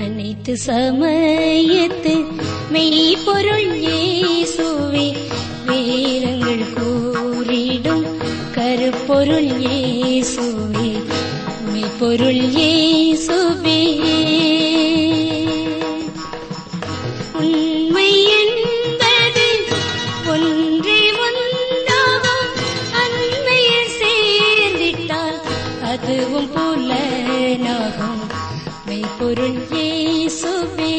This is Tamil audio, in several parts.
அனைத்து சமயத்து மெய்ப்பொருள் இயேசுவே வேதங்கள் கூறிடும் கருப்பொருள் இயேசுவே மெய்ப்பொருள் இயேசுவே உண்மை என்பது ஒன்றே ஒன்றாகும் அண்மையில் சேர்ந்திட்டால் அதுவும் புலனாகும் மெய்ப்பொருள் இயேசுவே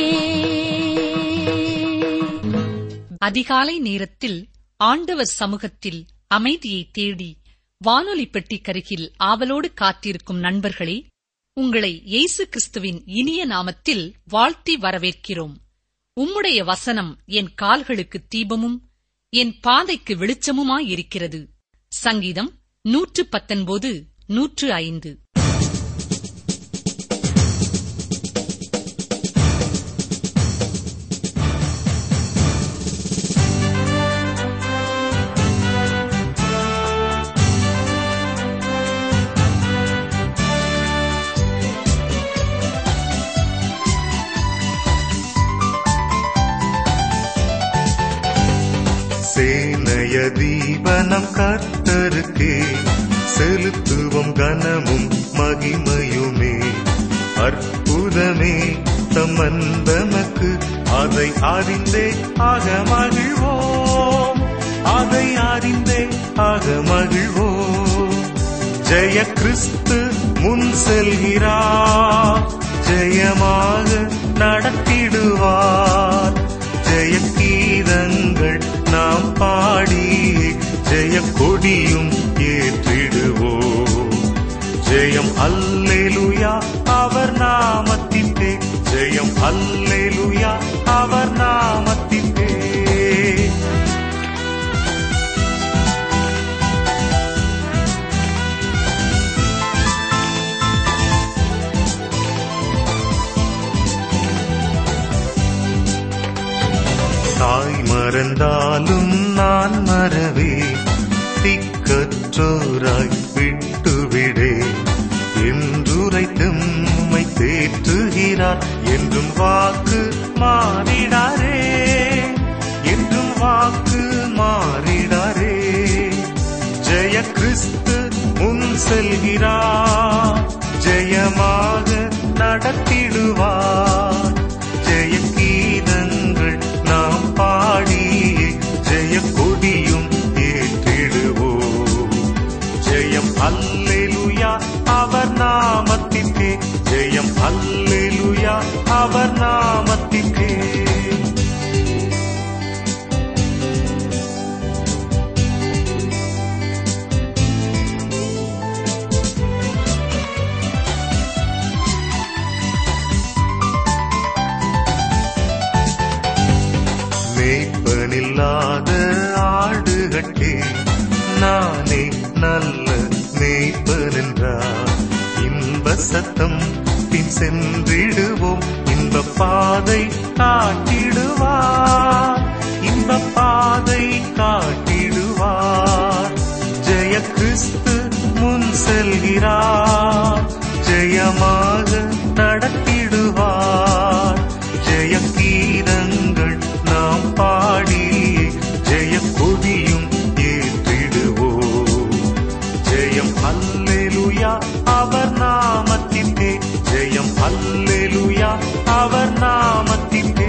அதிகாலை நேரத்தில் ஆண்டவர் சமூகத்தில் அமைதியை தேடி வானொலி பெட்டிக்கருகில் ஆவலோடு காத்திருக்கும் நண்பர்களே உங்களை இயேசு கிறிஸ்துவின் இனிய நாமத்தில் வாழ்த்தி வரவேற்கிறோம் உம்முடைய வசனம் என் கால்களுக்கு தீபமும் என் பாதைக்கு வெளிச்சமுமாயிருக்கிறது சங்கீதம் நூற்று பத்தொன்பது நூற்று ஐந்து சேனைய தீபனம் கர்த்தருக்கே செலுத்துவோம் கனமும் மகிமையுமே அற்புதமே தம் அன்பமக்கு அதை அறிந்தே ஆக மகிழ்வோம் அதை அறிந்தே ஆக மகிழ்வோம் ஜெய கிறிஸ்து முன் செல்கிறார் ஜெயமாக நடத்திடுவார் ஜெய கீதங்கள் நாம் பாடி ஜெய கொடியும் ஏற்றிடுவோம் ஜெயம் அல்லேலுயா அவர் நாமத்திற்கே ஜெயம் அல்லேலுயா அவர் நாமத்திற்கே தாய் மறந்தாலும் நான் மறவே திக்கற்றோராய் விட்டுவிடே என்றுரைத்தும் உம்மை தேற்றுகிறார் என்றும் வாக்கு மாறிடாரே என்றும் வாக்கு மாறிடாரே ஜெய கிறிஸ்து முன் செல்கிறார் ஜெயமாக நடத்திடுவார் ஜெய கீதங்கள் நாம் பாடி ஜெய கொடியும் ஏற்றிடுவோம் ஜெயம் அல்லேலுயா அவர் நாமத்திற்கே ஜெயம் அல்லேலுயா அவர் நாமத்திற்கே மேய்ப்பனில்லாத ஆடுகட்டே நானே நல்ல மேய்ப்பன் என்றார் இன்ப சத்தம் பின் சென்றிடுவோம் இன்ப பாதை காட்டிடுவார் இன்ப பாதை காட்டிடுவார் ஜெய கிறிஸ்து முன் செல்கிறார் ஜெயமாக நடத்திடுவார் ஜெய கீதங்கள் நாம் பாடி ஜெய கொடியும் ஏற்றிடுவோம் ஜெயம் அல்லேலுயா அவர் நாமத்திற்கே ஜெயம் அல்லேலுயா அவர் நாமத்திற்கே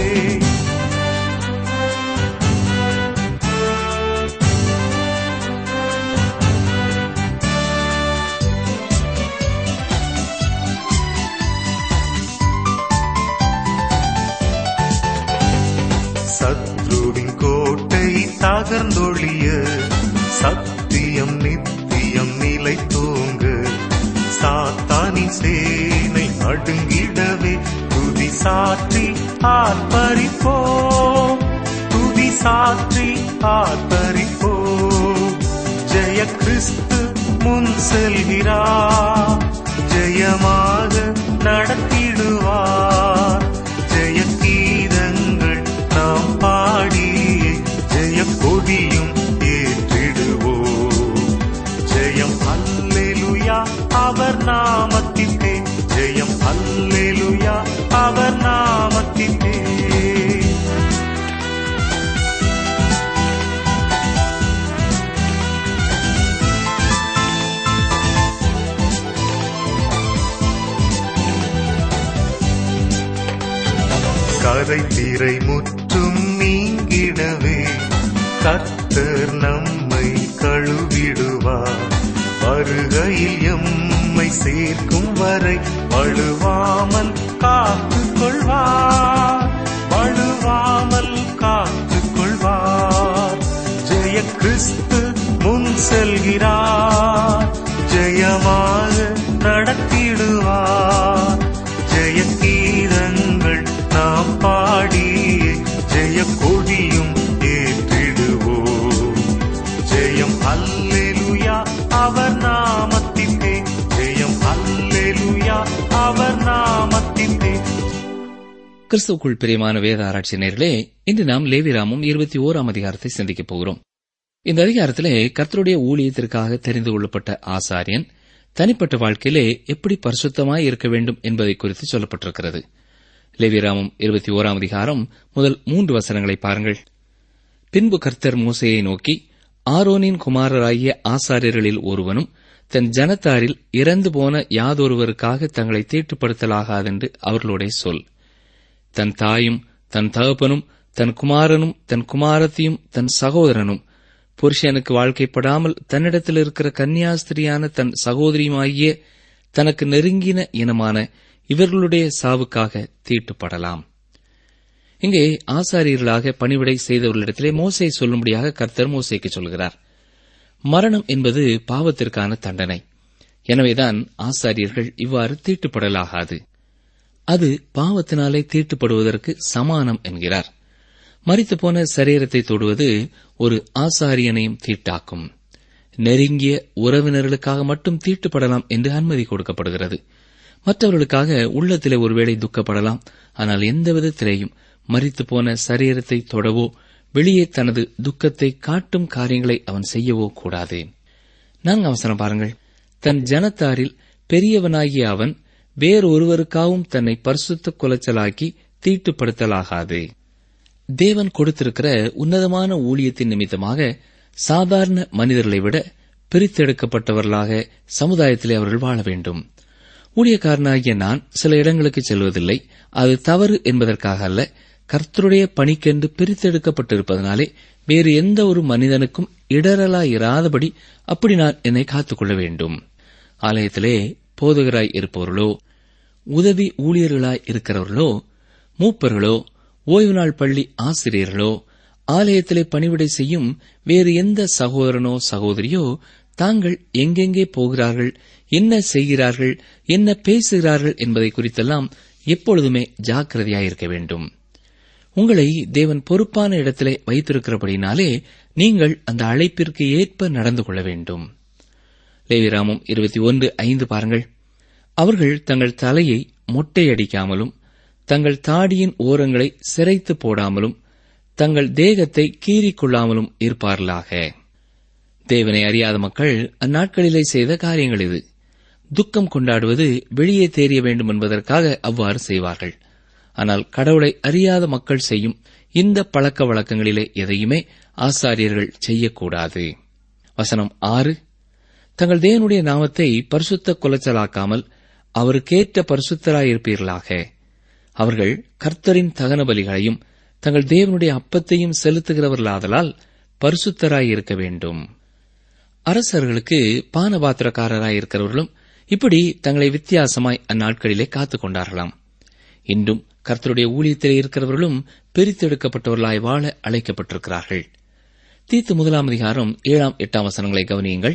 சத்ருவின் கோட்டை தகர்ந்தொழிய சத்தியம் நித்தியம் நிலை தூங்க சாத்தானின் சேனை அடுங்கிடவே துதி சாற்றி ஆர்ப்பரிப்போ துதி சாற்றி ஆர்ப்பரிப்போ ஜெய கிறிஸ்து முன் செல்கிறார் ஜெயமாக நடத்திடுவார் ஜெய கீதங்கள் நாம் பாடி ஜெய கொடியும் ஏற்றிடுவோம் ஜெயம் அல்லேலுயா அவர் நாமத்திற்கே ஜெயம் அல்லேலுயா கரை திரை முற்றும் நீங்கிடவே கர்த்தர் நம்மை கழுவிடுவார் வருகையில் எம்மை சேர்க்கும் வரை வழுவாமல் காத்துக் கொள்வார் வழுவாமல் காத்துக் கொள்வார் ஜெய கிறிஸ்து முன் செல்கிறார் ஜெயமாக நடத்திடுவார் ஜெய கீதங்கள் நாம் பாடியே ஜெய கொடியும் ஏற்றிடுவோம் ஜெயம் அல்லேலுயா அவர் நாமத்திலே ஜெயம் அல்லேலுயா அவர் நாமத்திலே கிறிஸ்துவுக்குள் பிரியமான வேத ஆராய்ச்சி நேர்களே இன்று நாம் லேவிராமும் இருபத்தி ஓராம் அதிகாரத்தை சிந்திக்கப் போகிறோம் இந்த அதிகாரத்திலே கர்த்தருடைய ஊழியத்திற்காக தெரிந்து கொள்ளப்பட்ட ஆசாரியன் தனிப்பட்ட வாழ்க்கையிலே எப்படி பரிசுத்தமாய் இருக்க வேண்டும் என்பதை குறித்து சொல்லப்பட்டிருக்கிறது லேவிராமும் இருபத்தி ஓராம் அதிகாரம் முதல் மூன்று வசனங்களை பாருங்கள் பின்பு கர்த்தர் மோசையை நோக்கி ஆரோனின் குமாரராகிய ஆசாரியர்களில் ஒருவனும் தன் ஜனத்தாரில் இறந்து போன யாதொருவருக்காக தங்களை தீட்டுப்படுத்தலாகாதென்று அவர்களோடே சொல் தன் தாயும் தன் தகப்பனும் தன் குமாரனும் தன் குமாரத்தியும் தன் சகோதரனும் புருஷனுக்கு வாழ்க்கைப்படாமல் தன்னிடத்தில் இருக்கிற கன்னியாஸ்திரியான தன் சகோதரியுமாகிய தனக்கு நெருங்கின இனமான இவர்களுடைய சாவுக்காக தீட்டுப்படலாம் இங்கே ஆசாரியர்களாக பணிவிடை செய்தவர்களிடத்திலே மோசை சொல்லும்படியாக கர்த்தர் மோசைக்கு சொல்கிறார் மரணம் என்பது பாவத்திற்கான தண்டனை எனவேதான் ஆசாரியர்கள் இவ்வாறு தீட்டுப்படலாகாது அது பாவத்தினாலே தீட்டுப்படுவதற்கு சமானம் என்கிறார் மறித்துப்போன சரீரத்தை தொடுவது ஒரு ஆசாரியனையும் தீட்டாக்கும் நெருங்கிய உறவினர்களுக்காக மட்டும் தீட்டுப்படலாம் என்று அனுமதி கொடுக்கப்படுகிறது மற்றவர்களுக்காக உள்ளத்திலே ஒருவேளை துக்கப்படலாம் ஆனால் எந்த விதத்திலேயும் மறித்துப்போன சரீரத்தை தொடவோ வெளியே தனது துக்கத்தை காட்டும் காரியங்களை அவன் செய்யவோ கூடாது நான்கு அவசரம் பாருங்கள் தன் ஜனத்தாரில் பெரியவனாகிய அவன் வேறொருவருக்காகவும் தன்னை பரிசுத்த குலைச்சலாக்கி தீட்டுப்படுத்தலாகாது தேவன் கொடுத்திருக்கிற உன்னதமான ஊழியத்தின் நிமித்தமாக சாதாரண மனிதர்களை விட பிரித்தெடுக்கப்பட்டவர்களாக சமுதாயத்திலே அவர்கள் வாழ வேண்டும் ஊழியக்காரனாகிய நான் சில இடங்களுக்கு செல்வதில்லை அது தவறு என்பதற்காக அல்ல கர்த்தருடைய பணிக்கென்று பிரித்தெடுக்கப்பட்டிருப்பதனாலே வேறு எந்த ஒரு மனிதனுக்கும் இடரலாயிராதபடி அப்படி நான் என்னை காத்துக்கொள்ள வேண்டும் ஆலயத்திலே போதகராய் இருப்பவர்களோ உதவி ஊழியர்களாய் இருக்கிறவர்களோ மூப்பர்களோ ஓய்வு நாள் பள்ளி ஆசிரியர்களோ ஆலயத்திலே பணிவிடை செய்யும் வேறு எந்த சகோதரனோ சகோதரியோ தாங்கள் எங்கெங்கே போகிறார்கள் என்ன செய்கிறார்கள் என்ன பேசுகிறார்கள் என்பதை குறித்தெல்லாம் எப்பொழுதுமே ஜாக்கிரதையாயிருக்க வேண்டும் உங்களை தேவன் பொறுப்பான இடத்திலே வைத்திருக்கிறபடினாலே நீங்கள் அந்த அழைப்பிற்கு ஏற்ப நடந்து கொள்ள வேண்டும் லேவிராமம் இருபத்தி ஒன்று ஐந்து பாருங்கள் அவர்கள் தங்கள் தலையை மொட்டையடிக்காமலும் தங்கள் தாடியின் ஓரங்களை சிரைத்து போடாமலும் தங்கள் தேகத்தை கீறிக் கொள்ளாமலும் இருப்பார்களாக தேவனை அறியாத மக்கள் அந்நாட்களிலே செய்த காரியங்கள் இது துக்கம் கொண்டாடுவது வெளியே தெரிய வேண்டும் என்பதற்காக அவ்வாறு செய்வார்கள் ஆனால் கடவுளை அறியாத மக்கள் செய்யும் இந்த பழக்க வழக்கங்களிலே எதையுமே ஆசாரியர்கள் செய்யக்கூடாது வசனம் ஆறு தங்கள் தேவனுடைய நாமத்தை பரிசுத்த குலைச்சலாக்காமல் அவருக்கேற்ற பரிசுத்தராயிருப்பீர்களாக அவர்கள் கர்த்தரின் தகன பலிகளையும் தங்கள் தேவனுடைய அப்பத்தையும் செலுத்துகிறவர்களாதலால் பரிசுத்தராயிருக்க வேண்டும் அரசர்களுக்கு பானபாத்திரக்காரராயிருக்கிறவர்களும் இப்படி தங்களை வித்தியாசமாய் அந்நாட்களிலே காத்துக் கொண்டார்களாம் இன்றும் கர்த்தருடைய ஊழியத்திலே இருக்கிறவர்களும் பிரித்தெடுக்கப்பட்டவர்களாய் வாழ அழைக்கப்பட்டிருக்கிறார்கள் தீத்து முதலாம் அதிகாரம் ஏழாம் எட்டாம் வசனங்களை கவனியுங்கள்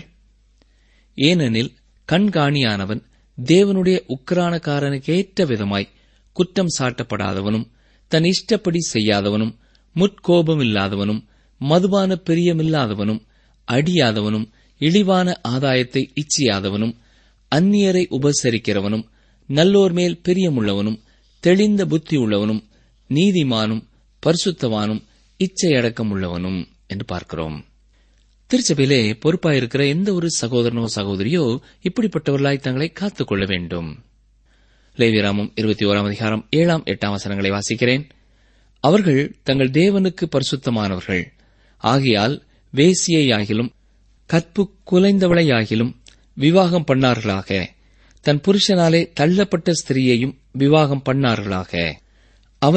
ஏனெனில் கண்காணியானவன் தேவனுடைய உக்கிரானக்காரனுக்கேற்ற விதமாய் குற்றம் சாட்டப்படாதவனும் தன் இஷ்டப்படி செய்யாதவனும் முற்கோபமில்லாதவனும் மதுபான பிரியமில்லாதவனும் அடியாதவனும் இழிவான ஆதாயத்தை இச்சியாதவனும் அந்நியரை உபசரிக்கிறவனும் நல்லோர் மேல் பிரியமுள்ளவனும் தெளிந்த புத்தி உள்ளவனும் நீதிமானும் பரிசுத்தவானும் இச்சையடக்கம் உள்ளவனும் என்று பார்க்கிறோம் திருச்சபையிலே பொறுப்பாயிருக்கிற எந்த ஒரு சகோதரனோ சகோதரியோ இப்படிப்பட்டவர்களாய் தங்களை காத்துக் கொள்ள வேண்டும் லேவிராமம் இருபத்தி ஓராம் அதிகாரம் ஏழாம் எட்டாம் வசனங்களை வாசிக்கிறேன் அவர்கள் தங்கள் தேவனுக்கு பரிசுத்தமானவர்கள் ஆகையால் வேசியையாகிலும் கற்பு குலைந்தவளையாகிலும் விவாகம் பண்ணார்களாக தன் புருஷனாலே தள்ளப்பட்ட ஸ்திரீயையும் விவாகம் பண்ணார்களாக அவன்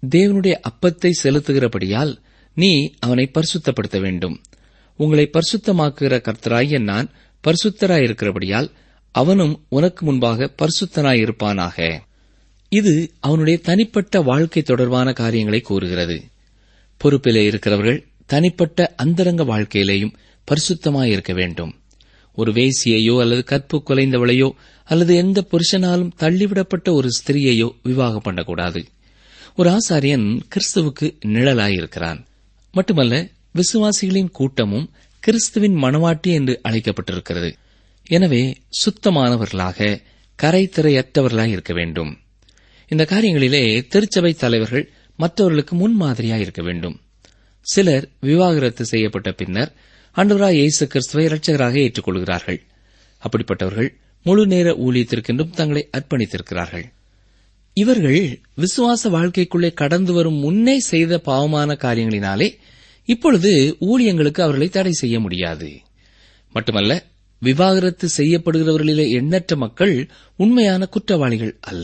தேவனுடைய அப்பத்தை செலுத்துகிறபடியால் நீ அவனை பரிசுத்தப்படுத்த வேண்டும் உங்களை பரிசுத்தமாக்குகிற கர்த்தராகிய நான் பரிசுத்தராயிருக்கிறபடியால் அவனும் உனக்கு முன்பாக பரிசுத்தனாயிருப்பானாக இது அவனுடைய தனிப்பட்ட வாழ்க்கை தொடர்பான காரியங்களை கூறுகிறது பொறுப்பிலே இருக்கிறவர்கள் தனிப்பட்ட அந்தரங்க வாழ்க்கையிலேயும் பரிசுத்தமாயிருக்க வேண்டும் ஒரு வேசியையோ அல்லது கற்பு குலைந்தவளையோ அல்லது எந்த புருஷனாலும் தள்ளிவிடப்பட்ட ஒரு ஸ்திரியையோ விவாகம் பண்ணக்கூடாது ஒரு ஆசாரியன் கிறிஸ்துவுக்கு நிழலாயிருக்கிறான் மட்டுமல்ல விசுவாசிகளின் கூட்டமும் கிறிஸ்துவின் மணவாட்டி என்று அழைக்கப்பட்டிருக்கிறது எனவே சுத்தமானவர்களாக கரைத்திரையற்றவர்களாய் இருக்க வேண்டும் இந்த காரியங்களிலே திருச்சபை தலைவர்கள் மற்றவர்களுக்கு முன்மாதிரியாய் இருக்க வேண்டும் சிலர் விவாகரத்து செய்யப்பட்ட பின்னர் ஆண்டவராய் இயேசு கிறிஸ்துவை இரட்சகராக ஏற்றுக்கொள்கிறார்கள் அப்படிப்பட்டவர்கள் முழு நேர ஊழியத்திற்கென்றும் தங்களை அர்ப்பணித்திருக்கிறார்கள் இவர்கள் விசுவாச வாழ்க்கைக்குள்ளே கடந்து வரும் முன்னே செய்த பாவமான காரியங்களினாலே இப்பொழுது ஊழியங்களுக்கு அவர்களை தடை செய்ய முடியாது மட்டுமல்ல விவாகரத்து செய்யப்படுகிறவர்களிலே எண்ணற்ற மக்கள் உண்மையான குற்றவாளிகள் அல்ல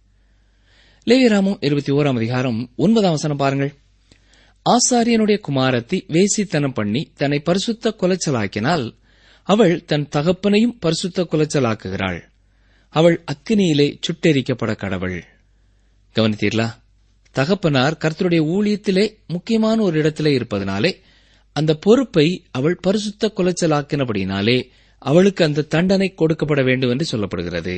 லேவிராமம் இருபத்தி ஓராம் அதிகாரம் ஒன்பதாம் வசனம் பாருங்கள் ஆசாரியனுடைய குமாரத்தி வேசித்தனம் பண்ணி தன்னை பரிசுத்த குலைச்சலாக்கினால் அவள் தன் தகப்பனையும் பரிசுத்த குலைச்சலாக்குகிறாள் அவள் அக்கினியிலே சுட்டெரிக்கப்பட கடவுள் கவனித்தீர்களா தகப்பனார் கர்த்தருடைய ஊழியத்திலே முக்கியமான ஒரு இடத்திலே இருப்பதனாலே அந்த பொறுப்பை அவள் பரிசுத்த குலைச்சலாக்கினபடினாலே அவளுக்கு அந்த தண்டனை கொடுக்கப்பட வேண்டும் என்று சொல்லப்படுகிறது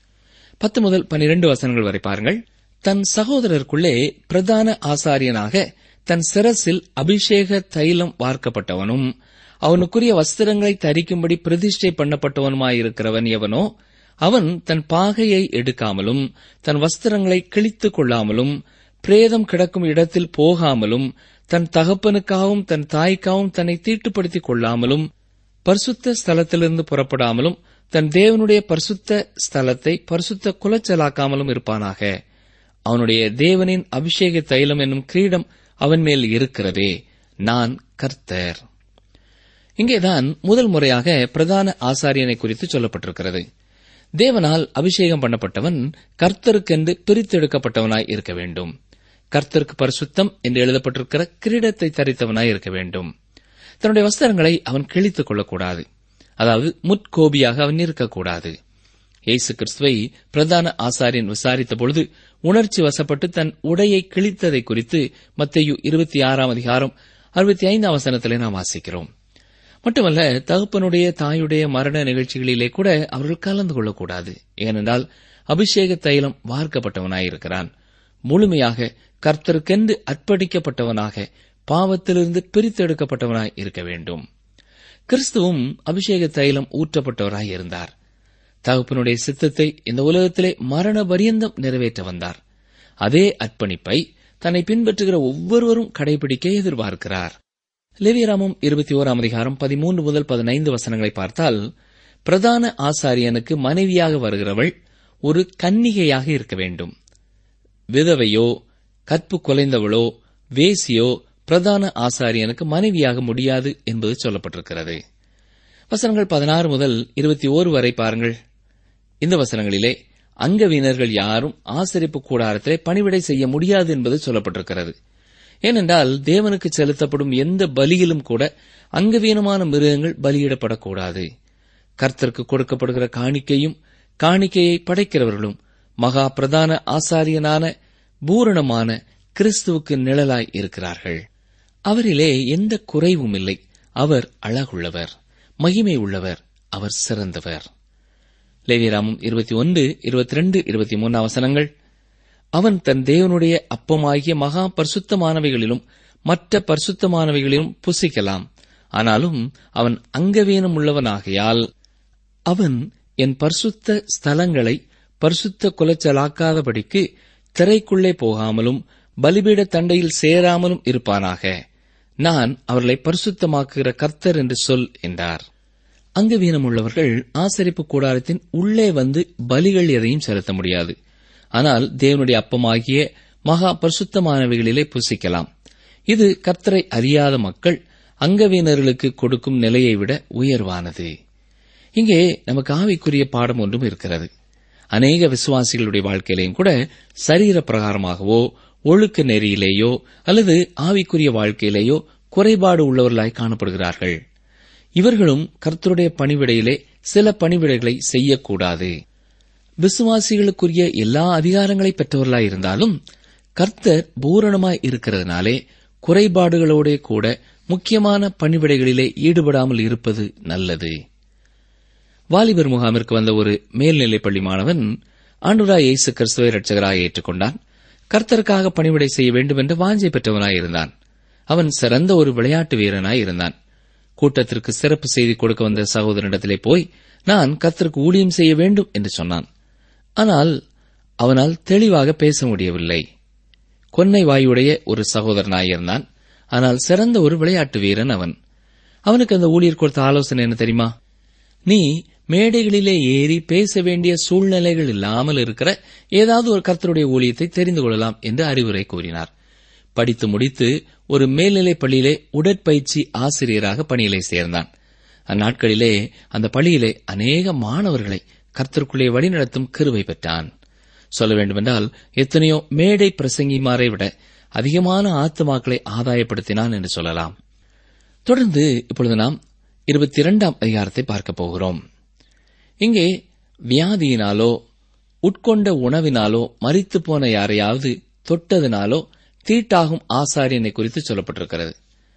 பத்து முதல் பனிரெண்டு வசனங்கள் வரை பாருங்கள் தன் சகோதரருக்குள்ளே பிரதான ஆசாரியனாக தன் சிரசில் அபிஷேக தைலம் வார்க்கப்பட்டவனும் அவனுக்குரிய வஸ்திரங்களை தரிக்கும்படி பிரதிஷ்டை பண்ணப்பட்டவனுமாயிருக்கிறவன் எவனோ அவன் தன் பாகையை எடுக்காமலும் தன் வஸ்திரங்களை கிழித்துக் கொள்ளாமலும் பிரேதம் கிடக்கும் இடத்தில் போகாமலும் தன் தகப்பனுக்காகவும் தன் தாய்க்காகவும் தன்னை தீட்டுப்படுத்திக் கொள்ளாமலும் பரிசுத்த ஸ்தலத்திலிருந்து புறப்படாமலும் தன் தேவனுடைய பரிசுத்த ஸ்தலத்தை பரிசுத்த குலச்சலாக்காமலும் இருப்பானாக அவனுடைய தேவனின் அபிஷேக தைலம் என்னும் கிரீடம் அவன் மேல் இருக்கிறதே நான் கர்த்தர் இங்கேதான் முதல் முறையாக பிரதான ஆசாரியனை குறித்து சொல்லப்பட்டிருக்கிறது தேவனால் அபிஷேகம் பண்ணப்பட்டவன் கர்த்தருக்கென்று பிரித்தெடுக்கப்பட்டவனாய் இருக்க வேண்டும் கர்த்தருக்கு பரிசுத்தம் என்று எழுதப்பட்டிருக்கிற கிரீடத்தை தரித்தவனாய் இருக்க வேண்டும் தன்னுடைய வஸ்திரங்களை அவன் கிழித்துக் கொள்ளக்கூடாது அதாவது முற்கோபியாக அவன் இருக்கக்கூடாது இயேசு கிறிஸ்துவை பிரதான ஆசாரியன் விசாரித்த பொழுது உணர்ச்சி வசப்பட்டு தன் உடையை கிழித்ததை குறித்து மத்தையு இருபத்தி ஆறாம் அதிகாரம் அறுபத்தி ஐந்தாம் வசனத்திலே நாம் வாசிக்கிறோம் மட்டுமல்ல தகப்பனுடைய தாயுடைய மரண நிகழ்ச்சிகளிலே கூட அவர்கள் கலந்து கொள்ளக்கூடாது ஏனென்றால் அபிஷேக தைலம் வார்க்கப்பட்டவனாயிருக்கிறான் முழுமையாக கர்த்தருக்கென்று அர்ப்பணிக்கப்பட்டவனாக பாவத்திலிருந்து பிரித்தெடுக்கப்பட்டவனாய் இருக்க வேண்டும் கிறிஸ்துவும் அபிஷேக தைலம் ஊற்றப்பட்டவராய் இருந்தார் தகப்பனுடைய சித்தத்தை இந்த உலகத்திலே மரண பரியந்தம் நிறைவேற்ற வந்தார் அதே அர்ப்பணிப்பை தன்னை பின்பற்றுகிற ஒவ்வொருவரும் கடைபிடிக்க எதிர்பார்க்கிறார் லேவியராமம் இருபத்தி ஓராம் அதிகாரம் பதிமூன்று முதல் பதினைந்து வசனங்களை பார்த்தால் பிரதான ஆசாரியனுக்கு மனைவியாக வருகிறவள் ஒரு கன்னிகையாக இருக்க வேண்டும் விதவையோ கற்பு கொலைந்தவளோ வேசியோ பிரதான ஆசாரியனுக்கு மனைவியாக முடியாது என்பது சொல்லப்பட்டிருக்கிறது வசனங்கள் பதினாறு முதல் இருபத்தி ஓரு வரை பாருங்கள் இந்த வசனங்களிலே அங்கவீனர்கள் யாரும் ஆசரிப்பு கூடாரத்திலே பணிவிடை செய்ய முடியாது என்பது சொல்லப்பட்டிருக்கிறது ஏனென்றால் தேவனுக்கு செலுத்தப்படும் எந்த பலியிலும் கூட அங்கவீனமான மிருகங்கள் பலியிடப்படக்கூடாது கர்த்தருக்கு கொடுக்கப்படுகிற காணிக்கையும் காணிக்கையை படைக்கிறவர்களும் மகா பிரதான ஆசாரியனான பூரணமான கிறிஸ்துவுக்கு நிழலாய் இருக்கிறார்கள் அவரிலே எந்த குறைவும் இல்லை அவர் அழகுள்ளவர் மகிமை உள்ளவர் அவர் சிறந்தவர் லேவியராமம் இருபத்தி ஒன்று இருபத்தி ரெண்டு இருபத்தி மூன்று அவசரங்கள் அவன் தன் தேவனுடைய அப்பமாகிய மகா பரிசுத்தமானவைகளிலும் மற்ற பரிசுத்தமானவைகளிலும் புசிக்கலாம் ஆனாலும் அவன் அங்கவீனம் உள்ளவனாகையால் அவன் என் பரிசுத்த ஸ்தலங்களை பரிசுத்த குலைச்சலாக்காதபடிக்கு திரைக்குள்ளே போகாமலும் பலிபீட தண்டையில் சேராமலும் இருப்பானாக நான் அவர்களை பரிசுத்தமாக்குகிற கர்த்தர் என்று சொல் என்றார் அங்கவீனம் உள்ளவர்கள் ஆசரிப்பு கூடாரத்தின் உள்ளே வந்து பலிகள் எதையும் செலுத்த முடியாது ஆனால் தேவனுடைய அப்பமாகிய மகா பரிசுத்தமானவைகளிலே புசிக்கலாம் இது கர்த்தரை அறியாத மக்கள் அங்கவீனர்களுக்கு கொடுக்கும் நிலையை விட உயர்வானது இங்கே நமக்கு ஆவிக்குரிய பாடம் ஒன்றும் இருக்கிறது அநேக விசுவாசிகளுடைய வாழ்க்கையிலையும் கூட சரீர பிரகாரமாகவோ ஒழுக்க நெறியிலேயோ அல்லது ஆவிக்குரிய வாழ்க்கையிலேயோ குறைபாடு உள்ளவர்களாய் காணப்படுகிறார்கள் இவர்களும் கர்த்தருடைய பணிவிடையிலே சில பணிவிடைகளை செய்யக்கூடாது விசுவாசிகளுக்குரிய எல்லா அதிகாரங்களை பெற்றவர்களாய் இருந்தாலும் கர்த்தர் பூரணமாய் இருக்கிறதுனாலே குறைபாடுகளோடே கூட முக்கியமான பணிவிடைகளிலே ஈடுபடாமல் இருப்பது நல்லது வாலிபர் முகாமிற்கு வந்த ஒரு மேல்நிலைப் பள்ளி மாணவன் ஆண்டுராய் இயேசு கிறிஸ்துவை ரட்சகராக ஏற்றுக்கொண்டான் கர்த்தருக்காக பணிவிடை செய்ய வேண்டும் என்ற வாஞ்சை பெற்றவனாய் இருந்தான் அவன் சிறந்த ஒரு விளையாட்டு வீரனாய் இருந்தான் கூட்டத்திற்கு சிறப்பு செய்தி கொடுக்க வந்த சகோதரனிடத்திலே போய் நான் கர்த்தருக்கு ஊழியம் செய்ய வேண்டும் என்று சொன்னான் ஆனால் அவனால் தெளிவாக பேச முடியவில்லை கொன்னை வாயுடைய ஒரு சகோதரனாயிருந்தான் ஆனால் சிறந்த ஒரு விளையாட்டு வீரன் அவன் அவனுக்கு அந்த ஊழியர் கொடுத்த ஆலோசனை என்ன தெரியுமா நீ மேடைகளிலே ஏறி பேச வேண்டிய சூழ்நிலைகள் இல்லாமல் இருக்கிற ஏதாவது ஒரு கர்த்தருடைய ஊழியத்தை தெரிந்து கொள்ளலாம் என்று அறிவுரை கூறினார் படித்து முடித்து ஒரு மேல்நிலைப் பள்ளியிலே உடற்பயிற்சி ஆசிரியராக பணியிலே சேர்ந்தான் அந்நாட்களிலே அந்த பள்ளியிலே அநேக மாணவர்களை கர்த்தருக்குள்ளே வழிநடத்தும் கிருவை பெற்றான் சொல்ல வேண்டுமென்றால் எத்தனையோ மேடை பிரசங்கிமாரை விட அதிகமான ஆத்துமாக்களை ஆதாயப்படுத்தினான் என்று சொல்லலாம் தொடர்ந்து இப்பொழுது நாம் இருபத்தி இரண்டாம் அதிகாரத்தை பார்க்கப் போகிறோம் இங்கே வியாதியினாலோ உட்கொண்ட உணவினாலோ மரித்து போன யாரையாவது தொட்டதினாலோ தீட்டாகும் ஆசாரியனை குறித்து சொல்லப்பட்டிருக்கிறது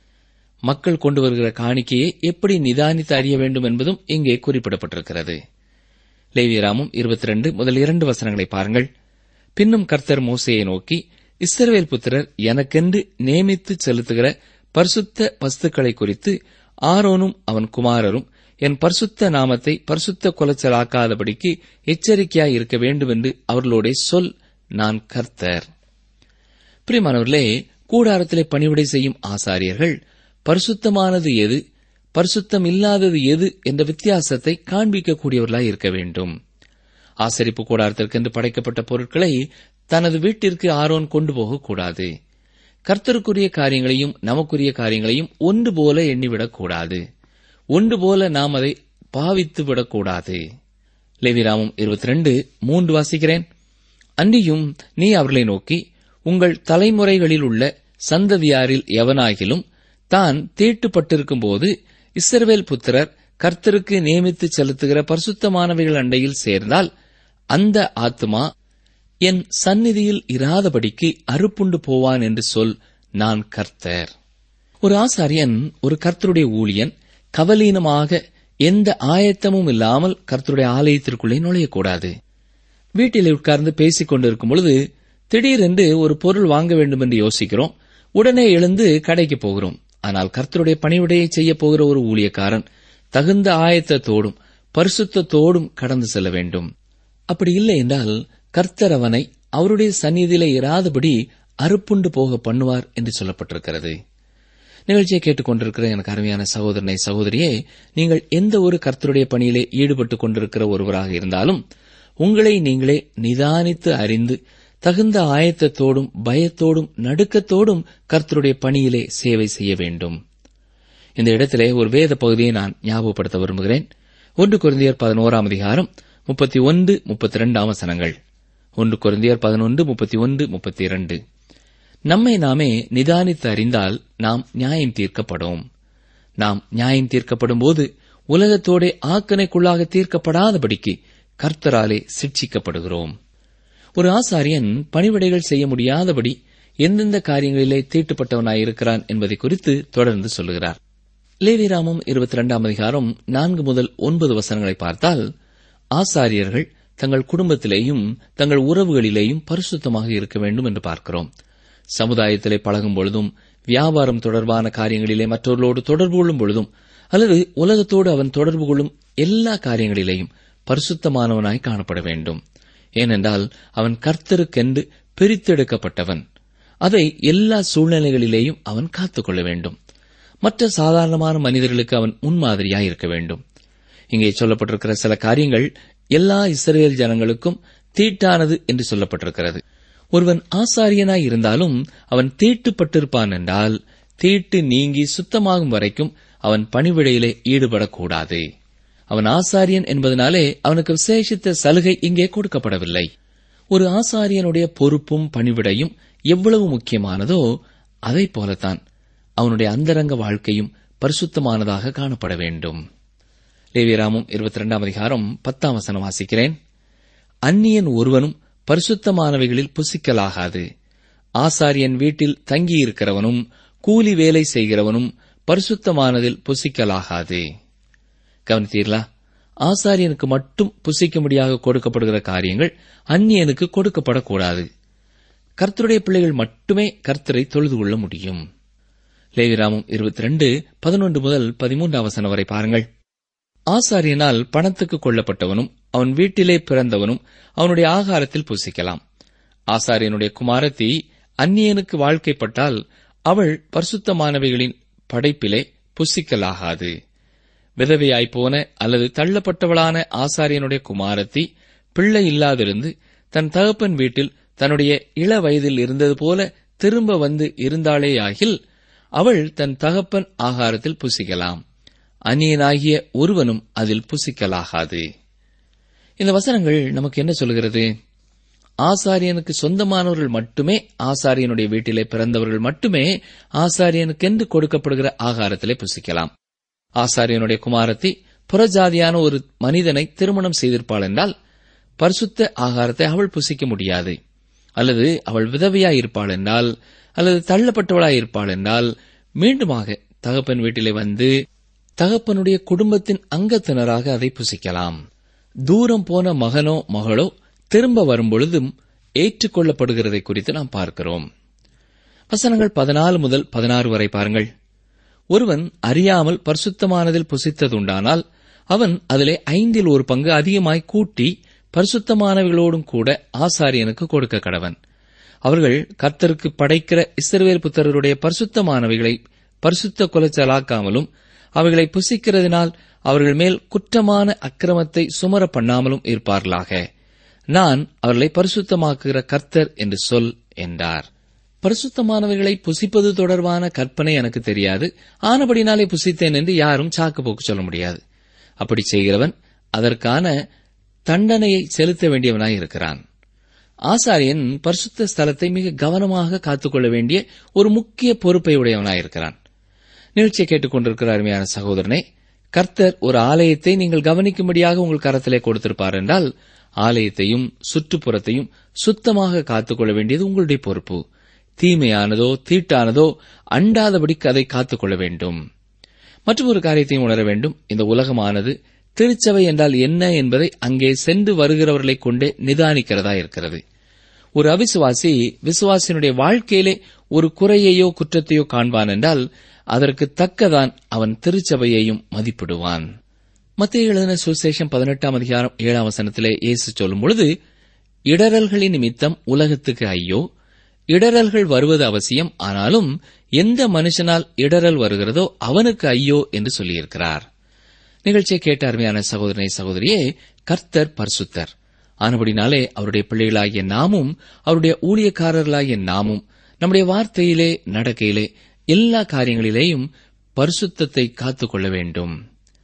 மக்கள் கொண்டு வருகிற காணிக்கையை எப்படி நிதானித்து அறிய வேண்டும் என்பதும் இங்கே குறிப்பிடப்பட்டிருக்கிறது லேவியராமும் இருபத்தி ரெண்டு முதல் இரண்டு வசனங்களை பாருங்கள் பின்னும் கர்த்தர் மோசையை நோக்கி இஸ்ரவேல் புத்திரர் எனக்கென்று நியமித்து செலுத்துகிற பரிசுத்த வஸ்துக்களை குறித்து ஆரோனும் அவன் குமாரரும் என் பரிசுத்த நாமத்தை பரிசுத்த குலைச்சலாக்காதபடிக்கு எச்சரிக்கையாய் இருக்க வேண்டும் என்று அவர்களோட சொல் நான் கர்த்தர் பிரியமானவர்களே கூடாரத்திலே பணிவிடை செய்யும் ஆசாரியர்கள் பரிசுத்தமானது எது பரிசுத்தம் இல்லாதது எது என்ற வித்தியாசத்தை காண்பிக்கக்கூடியவர்களாய் இருக்க வேண்டும் ஆசரிப்பு கூடாரத்திற்கென்று படைக்கப்பட்ட பொருட்களை தனது வீட்டிற்கு ஆரோன் கொண்டு போகக்கூடாது கர்த்தருக்குரிய காரியங்களையும் நமக்குரிய காரியங்களையும் ஒன்று போல எண்ணிவிடக்கூடாது ஒன்று போல நாம் அதை பாவித்து விடக்கூடாது லேவிராமம் இருபத்தி ரெண்டு மூன்று வாசிக்கிறேன் அன்றியும் நீ அவர்களை நோக்கி உங்கள் தலைமுறைகளில் உள்ள சந்ததியாரில் எவனாகிலும் தான் தீட்டுப்பட்டிருக்கும் போது இஸ்ரவேல் புத்திரர் கர்த்தருக்கு நியமித்து செலுத்துகிற பரிசுத்தமானவைகள் அண்டையில் சேர்ந்தால் அந்த ஆத்மா என் சந்நிதியில் இராதபடிக்கு அறுப்புண்டு போவான் என்று சொல் நான் கர்த்தர் ஒரு ஆசாரியன் ஒரு கர்த்தருடைய ஊழியன் கவலீனமாக எந்த ஆயத்தமும் இல்லாமல் கர்த்தருடைய ஆலயத்திற்குள்ளே நுழையக்கூடாது வீட்டிலே உட்கார்ந்து பேசிக் கொண்டிருக்கும் பொழுது திடீரென்று ஒரு பொருள் வாங்க வேண்டும் என்று யோசிக்கிறோம் உடனே எழுந்து கடைக்கு போகிறோம் ஆனால் கர்த்தருடைய பணிவிடையை செய்ய போகிற ஒரு ஊழியக்காரன் தகுந்த ஆயத்தத்தோடும் பரிசுத்தத்தோடும் கடந்து செல்ல வேண்டும் அப்படி இல்லை என்றால் கர்த்தர் அவனை அவருடைய சந்நிதியிலே இராதபடி அறுப்புண்டு போக பண்ணுவார் என்று சொல்லப்பட்டிருக்கிறது நிகழ்ச்சியை கேட்டுக்கொண்டிருக்கிற எனக்கு அருமையான சகோதரனை சகோதரியே நீங்கள் எந்த ஒரு கர்த்தருடைய பணியிலே ஈடுபட்டுக் கொண்டிருக்கிற ஒருவராக இருந்தாலும் உங்களை நீங்களே நிதானித்து அறிந்து தகுந்த ஆயத்தத்தோடும் பயத்தோடும் நடுக்கத்தோடும் கர்த்தருடைய பணியிலே சேவை செய்ய வேண்டும் இந்த இடத்திலே ஒரு வேத பகுதியை நான் ஞாபகப்படுத்த விரும்புகிறேன் ஒன்று குருந்தியர் பதினோராம் அதிகாரம் முப்பத்தி ஒன்று முப்பத்தி இரண்டாம் வசனங்கள் ஒன்று குருந்தியர் பதினொன்று முப்பத்தி ஒன்று முப்பத்தி இரண்டு நம்மை நாமே நிதானித்து அறிந்தால் நாம் நியாயம் தீர்க்கப்படும் நாம் நியாயம் தீர்க்கப்படும் போது உலகத்தோட ஆக்கனைக்குள்ளாக தீர்க்கப்படாதபடிக்கு கர்த்தராலே சிட்சிக்கப்படுகிறோம் ஒரு ஆசாரியன் பணிவிடைகள் செய்ய முடியாதபடி எந்தெந்த காரியங்களிலே தீட்டுப்பட்டவனாயிருக்கிறான் என்பதை குறித்து தொடர்ந்து சொல்லுகிறார் லேவிராமம் இருபத்தி இரண்டாம் அதிகாரம் நான்கு முதல் ஒன்பது வசனங்களை பார்த்தால் ஆசாரியர்கள் தங்கள் குடும்பத்திலேயும் தங்கள் உறவுகளிலேயும் பரிசுத்தமாக இருக்க வேண்டும் என்று பார்க்கிறோம் சமுதாயத்திலே பழகும் பொழுதும் வியாபாரம் தொடர்பான காரியங்களிலே மற்றவர்களோடு தொடர்பு கொள்ளும் பொழுதும் அல்லது உலகத்தோடு அவன் தொடர்பு கொள்ளும் எல்லா காரியங்களிலேயும் பரிசுத்தமானவனாய் காணப்பட வேண்டும் ஏனென்றால் அவன் கர்த்தருக்கென்று பிரித்தெடுக்கப்பட்டவன் அதை எல்லா சூழ்நிலைகளிலேயும் அவன் காத்துக்கொள்ள வேண்டும் மற்ற சாதாரணமான மனிதர்களுக்கு அவன் முன்மாதிரியாய் இருக்க வேண்டும் இங்கே சொல்லப்பட்டிருக்கிற சில காரியங்கள் எல்லா இஸ்ரேல் ஜனங்களுக்கும் தீட்டானது என்று சொல்லப்பட்டிருக்கிறது ஒருவன் ஆசாரியனாய் இருந்தாலும் அவன் தீட்டுப்பட்டிருப்பான் என்றால் தீட்டு நீங்கி சுத்தமாகும் வரைக்கும் அவன் பணிவிடையிலே ஈடுபடக்கூடாது அவன் ஆசாரியன் என்பதனாலே அவனுக்கு விசேஷித்த சலுகை இங்கே கொடுக்கப்படவில்லை ஒரு ஆசாரியனுடைய பொறுப்பும் பணிவிடையும் எவ்வளவு முக்கியமானதோ அதைப் போலத்தான் அவனுடைய அந்தரங்க வாழ்க்கையும் பரிசுத்தமானதாக காணப்பட வேண்டும் லேவியராமும் இருபத்தி ரெண்டாம் அதிகாரம் பத்தாம் வசனம் வாசிக்கிறேன் அந்நியன் ஒருவனும் பரிசுத்தமானவைகளில் புசிக்கலாகாது ஆசாரியன் வீட்டில் தங்கியிருக்கிறவனும் கூலி வேலை செய்கிறவனும் பரிசுத்தமானதில் புசிக்கலாகாது கவனித்தீர்களா ஆசாரியனுக்கு மட்டும் புசிக்கும்படியாக கொடுக்கப்படுகிற காரியங்கள் அந்நியனுக்கு கொடுக்கப்படக்கூடாது கர்த்தருடைய பிள்ளைகள் மட்டுமே கர்த்தரை தொழுது கொள்ள முடியும் லேவிராமம் இருபத்தி ரெண்டு பதினொன்று முதல் பதிமூன்றாம் வசனம் வரை பாருங்கள் ஆசாரியனால் பணத்துக்கு கொல்லப்பட்டவனும் அவன் வீட்டிலே பிறந்தவனும் அவனுடைய ஆகாரத்தில் புசிக்கலாம் ஆசாரியனுடைய குமாரத்தி அந்நியனுக்கு வாழ்க்கைப்பட்டால் அவள் பரிசுத்தமானவைகளின் படைப்பிலே புசிக்கலாகாது விதவையாய்ப் போன அல்லது தள்ளப்பட்டவளான ஆசாரியனுடைய குமாரத்தி பிள்ளை இல்லாதிருந்து தன் தகப்பன் வீட்டில் தன்னுடைய இள வயதில் இருந்தது போல திரும்ப வந்து இருந்தாளேயாகில் அவள் தன் தகப்பன் ஆகாரத்தில் புசிக்கலாம் அந்நியனாகிய ஒருவனும் அதில் புசிக்கலாகாது இந்த வசனங்கள் நமக்கு என்ன சொல்கிறது ஆசாரியனுக்கு சொந்தமானவர்கள் மட்டுமே ஆசாரியனுடைய வீட்டிலே பிறந்தவர்கள் மட்டுமே ஆசாரியனுக்கென்று கொடுக்கப்படுகிற ஆகாரத்திலே புசிக்கலாம் ஆசாரியனுடைய குமாரத்தி புறஜாதியான ஒரு மனிதனை திருமணம் செய்திருப்பாள் என்றால் பரிசுத்த ஆகாரத்தை அவள் புசிக்க முடியாது அல்லது அவள் விதவையாய் இருப்பாள் என்றால் அல்லது தள்ளப்பட்டவளாய் இருப்பாள் என்றால் மீண்டுமாக தகப்பன் வீட்டிலே வந்து தகப்பனுடைய குடும்பத்தின் அங்கத்தினராக அதை புசிக்கலாம் தூரம் போன மகனோ மகளோ திரும்ப வரும்பொழுதும் ஏற்றுக்கொள்ளப்படுகிறதை குறித்து நாம் பார்க்கிறோம் வசனங்கள் பதினாலு முதல் பதினாறு வரை பாருங்கள் ஒருவன் அறியாமல் பரிசுத்தமானதில் புசித்ததுண்டானால் அவன் அதிலே ஐந்தில் ஒரு பங்கு அதிகமாய் கூட்டி பரிசுத்தமானவர்களோடும் கூட ஆசாரியனுக்கு கொடுக்க கடவன் அவர்கள் கர்த்தருக்கு படைக்கிற இஸ்ரவேல் புத்தருடைய பரிசுத்தமானவைகளை பரிசுத்த குலைச்சலாக்காமலும் அவைகளை புசிக்கிறதினால் அவர்கள் மேல் குற்றமான அக்கிரமத்தை சுமர பண்ணாமலும் இருப்பார்களாக நான் அவர்களை பரிசுத்தமாக்குகிற கர்த்தர் என்று சொல் என்றார் பரிசுத்தமானவைகளை புசிப்பது தொடர்பான கற்பனை எனக்கு தெரியாது ஆனபடினாலே புசித்தேன் என்று யாரும் சாக்கு போக்கு சொல்ல முடியாது அப்படி செய்கிறவன் அதற்கான தண்டனையை செலுத்த வேண்டியவனாய் இருக்கிறான் ஆசாரியன் பரிசுத்த ஸ்தலத்தை மிக கவனமாக காத்துக்கொள்ள வேண்டிய ஒரு முக்கிய பொறுப்பை உடையவனாயிருக்கிறான் நிகழ்ச்சியை கேட்டுக்கொண்டிருக்கிற அருமையான சகோதரனே கர்த்தர் ஒரு ஆலயத்தை நீங்கள் கவனிக்கும்படியாக உங்கள் கரத்திலே கொடுத்திருப்பார் என்றால் ஆலயத்தையும் சுற்றுப்புறத்தையும் சுத்தமாக காத்துக்கொள்ள வேண்டியது உங்களுடைய பொறுப்பு தீமையானதோ தீட்டானதோ அண்டாதபடிக்கு அதை காத்துக்கொள்ள வேண்டும் மற்றும் ஒரு காரியத்தையும் உணர வேண்டும் இந்த உலகமானது திருச்சபை என்றால் என்ன என்பதை அங்கே சென்று வருகிறவர்களை கொண்டே நிதானிக்கிறதா இருக்கிறது ஒரு அவிசுவாசி விசுவாசியினுடைய வாழ்க்கையிலே ஒரு குறையையோ குற்றத்தையோ காண்பான் என்றால் அதற்கு தக்கதான் அவன் திருச்சபையையும் மதிப்பிடுவான் மத்திய எழுதின சுசேஷம் பதினெட்டாம் அதிகாரம் ஏழாம் வசனத்திலே இயேசு சொல்லும் பொழுது இடரல்களின் நிமித்தம் உலகத்துக்கு ஐயோ இடரல்கள் வருவது அவசியம் ஆனாலும் எந்த மனுஷனால் இடரல் வருகிறதோ அவனுக்கு ஐயோ என்று சொல்லியிருக்கிறார் நிகழ்ச்சியை கேட்ட அருமையான சகோதரனை சகோதரியே கர்த்தர் பரிசுத்தர் ஆனபடினாலே அவருடைய பிள்ளைகளாகிய நாமும் அவருடைய ஊழியக்காரர்களாகிய நாமும் நம்முடைய வார்த்தையிலே நடக்கையிலே எல்லா காரியங்களிலேயும் பரிசுத்தத்தை காத்துக்கொள்ள வேண்டும்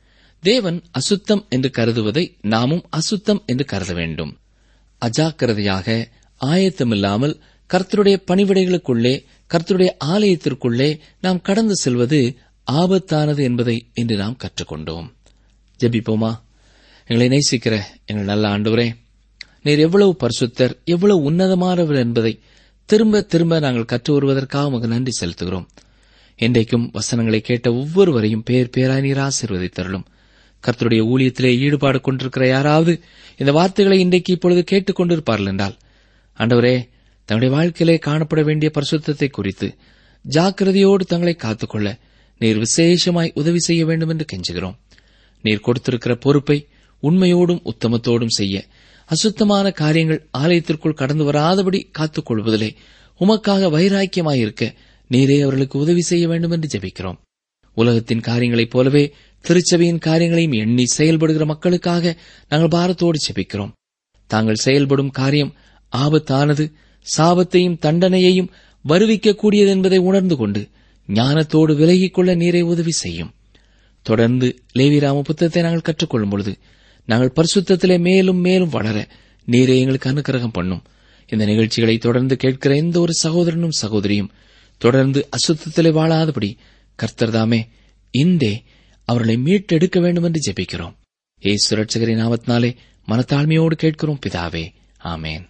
தேவன் அசுத்தம் என்று கருதுவதை நாமும் அசுத்தம் என்று கருத வேண்டும் அஜாக்கிரதையாக ஆயத்தமில்லாமல் கர்த்தருடைய பணிவிடைகளுக்குள்ளே கர்த்தருடைய ஆலயத்திற்குள்ளே நாம் கடந்து செல்வது ஆபத்தானது என்பதை இன்று நாம் கற்றுக்கொண்டோம் ஜெபிப்போமா எங்களை நேசிக்கிற எங்கள் நல்ல ஆண்டவரே நீர் எவ்வளவு பரிசுத்தர் எவ்வளவு உன்னதமானவர் என்பதை திரும்ப திரும்ப நாங்கள் கற்று வருவதற்காக உமக்கு நன்றி செலுத்துகிறோம் இன்றைக்கும் வசனங்களை கேட்ட ஒவ்வொருவரையும் பேர் பேராய் நீர் ஆசீர்வதித்தருளும் கர்த்தருடைய ஊழியத்திலே ஈடுபாடு கொண்டிருக்கிற யாராவது இந்த வார்த்தைகளை இன்றைக்கு இப்பொழுது கேட்டுக் கொண்டிருப்பார்கள் என்றால் ஆண்டவரே தங்களுடைய வாழ்க்கையிலே காணப்பட வேண்டிய பரிசுத்தத்தை குறித்து ஜாக்கிரதையோடு தங்களை காத்துக்கொள்ள நீர் விசேஷமாய் உதவி செய்ய வேண்டும் என்று கெஞ்சுகிறோம் நீர் கொடுத்திருக்கிற பொறுப்பை உண்மையோடும் உத்தமத்தோடும் செய்ய அசுத்தமான காரியங்கள் ஆலயத்திற்குள் கடந்து வராதபடி காத்துக் கொள்வதிலே உமக்காக வைராக்கியமாயிருக்க நீரே அவர்களுக்கு உதவி செய்ய வேண்டும் என்று ஜெபிக்கிறோம் உலகத்தின் காரியங்களைப் போலவே திருச்சபையின் காரியங்களையும் எண்ணி செயல்படுகிற மக்களுக்காக நாங்கள் பாரத்தோடு ஜெபிக்கிறோம் தாங்கள் செயல்படும் காரியம் ஆபத்தானது சாபத்தையும் தண்டனையையும் வருவிக்கக்கூடியது என்பதை உணர்ந்து கொண்டு ஞானத்தோடு விலகிக் கொள்ள நீரை உதவி செய்யும் தொடர்ந்து லேவிராம புத்தகத்தை நாங்கள் கற்றுக்கொள்ளும் பொழுது நாங்கள் பரிசுத்தத்திலே மேலும் மேலும் வளர நீரே எங்களுக்கு அனுக்கிரகம் பண்ணும் இந்த நிகழ்ச்சிகளை தொடர்ந்து கேட்கிற எந்த ஒரு சகோதரனும் சகோதரியும் தொடர்ந்து அசுத்தத்திலே வாழாதபடி கர்த்தர்தாமே இந்தே அவர்களை மீட்டெடுக்க வேண்டும் என்று ஜெபிக்கிறோம் ஏசு ரட்சகரின் நாமத்தினாலே மனத்தாழ்மையோடு கேட்கிறோம் பிதாவே ஆமேன்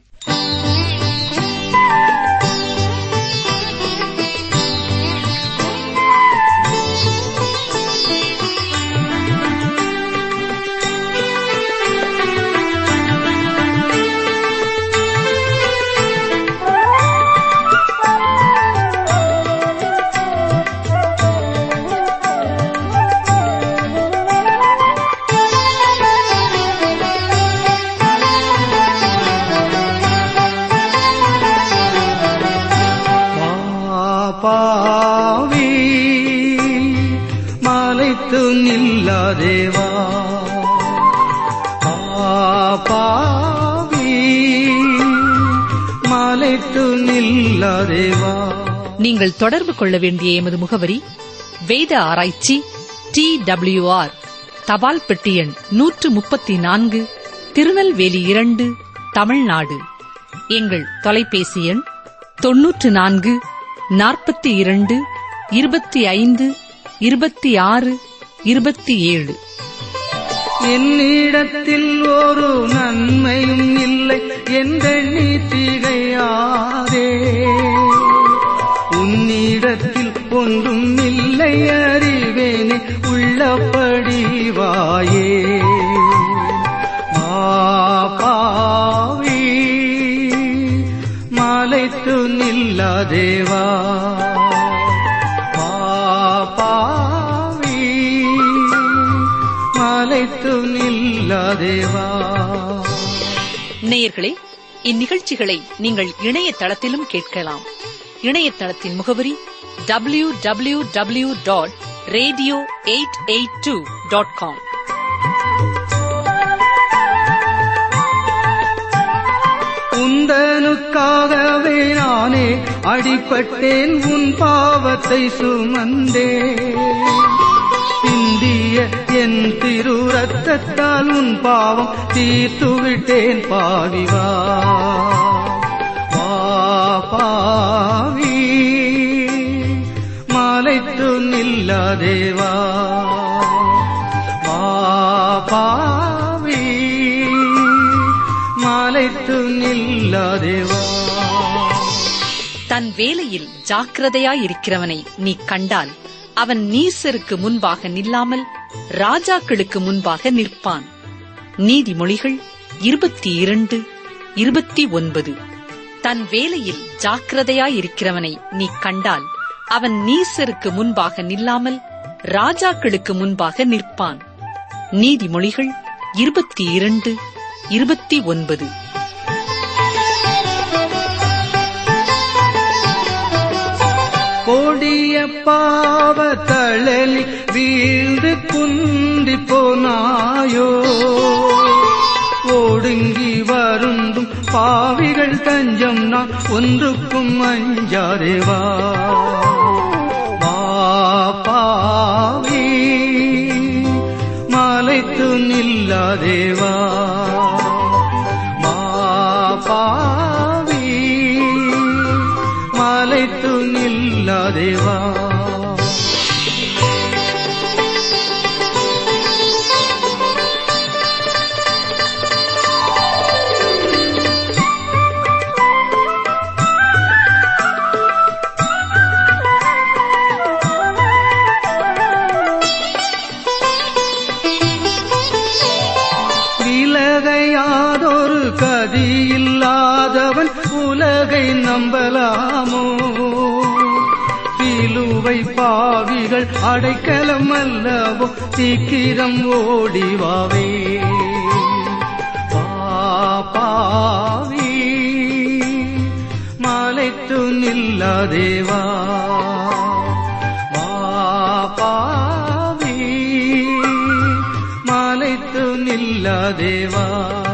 பாவி மலைத்து நில்லாதேவா பாவி மலைத்து நில்லாதேவா நீங்கள் தொடர்பு கொள்ள வேண்டிய எமது முகவரி வேத ஆராய்ச்சி டி ஆர் தபால் பெட்டி எண் நூற்று முப்பத்தி நான்கு திருநெல்வேலி இரண்டு தமிழ்நாடு எங்கள் தொலைபேசி எண் தொன்னூற்று நான்கு நாற்பத்தி இரண்டு இருபத்தி ஐந்து இருபத்தி ஆறு இருபத்தி ஏழு என்னிடத்தில் ஒரு நன்மையும் இல்லை எந்தெண்ணி திகையாதே உன்னிடத்தில் ஒன்றும் இல்லை அறிவேனே உள்ளபடி வாயே பாவி மலைத்து நில்லாதேவா பாவி மலைத்து நில்லாதேவா நேயர்களே இந்நிகழ்ச்சிகளை நீங்கள் இணையதளத்திலும் கேட்கலாம் இணையதளத்தின் முகவரி W W W dot radio eight eight two dot com உந்தனுக்காகவே நானே அடிபட்டேன் உன் பாவத்தை சுமந்தே இந்திய என் திரு ரத்தத்தால் உன் பாவம் தீர்த்து விட்டேன் பாவிவா வா பாவி மலைத்து நில்லாதேவா வா பாவி மலைத்து நில்லாதேவா தன் வேலையில் ஜாக்கிரதையாயிருக்கிறவனை நீ கண்டால் அவன் நீசருக்கு முன்பாக நில்லாமல் ராஜாக்களுக்கு முன்பாக நிற்பான் நீதிமொழிகள் இருபத்தி இரண்டு இருபத்தி ஒன்பது தன் வேலையில் ஜாக்கிரதையாயிருக்கிறவனை நீ கண்டால் அவன் நீசருக்கு முன்பாக நில்லாமல் ராஜாக்களுக்கு முன்பாக நிற்பான் நீதிமொழிகள் இருபத்தி இரண்டு இருபத்தி ஒன்பது கொடிய பாவ தழலி வீழ்ந்து குந்தி போனாயோ ஒடுங்கி வருந்தும் பாவிகள் தஞ்சம் நான் ஒன்றுக்கும் அஞ்சாதேவா வா பாவி மலைத்து நில்லாதேவா மா பாவி மலைத்து நில்லாதேவா விலகையாதொரு கதியில்லாதவன் உலகை நம்பலாமோ சிலுவை பாவிகள் அடைக்கலம் அல்லவோ சீக்கிரம் ஓடிவாவே பாவி மலைத்து நில்லாதேவா பாவி மலைத்து நில்லாதேவா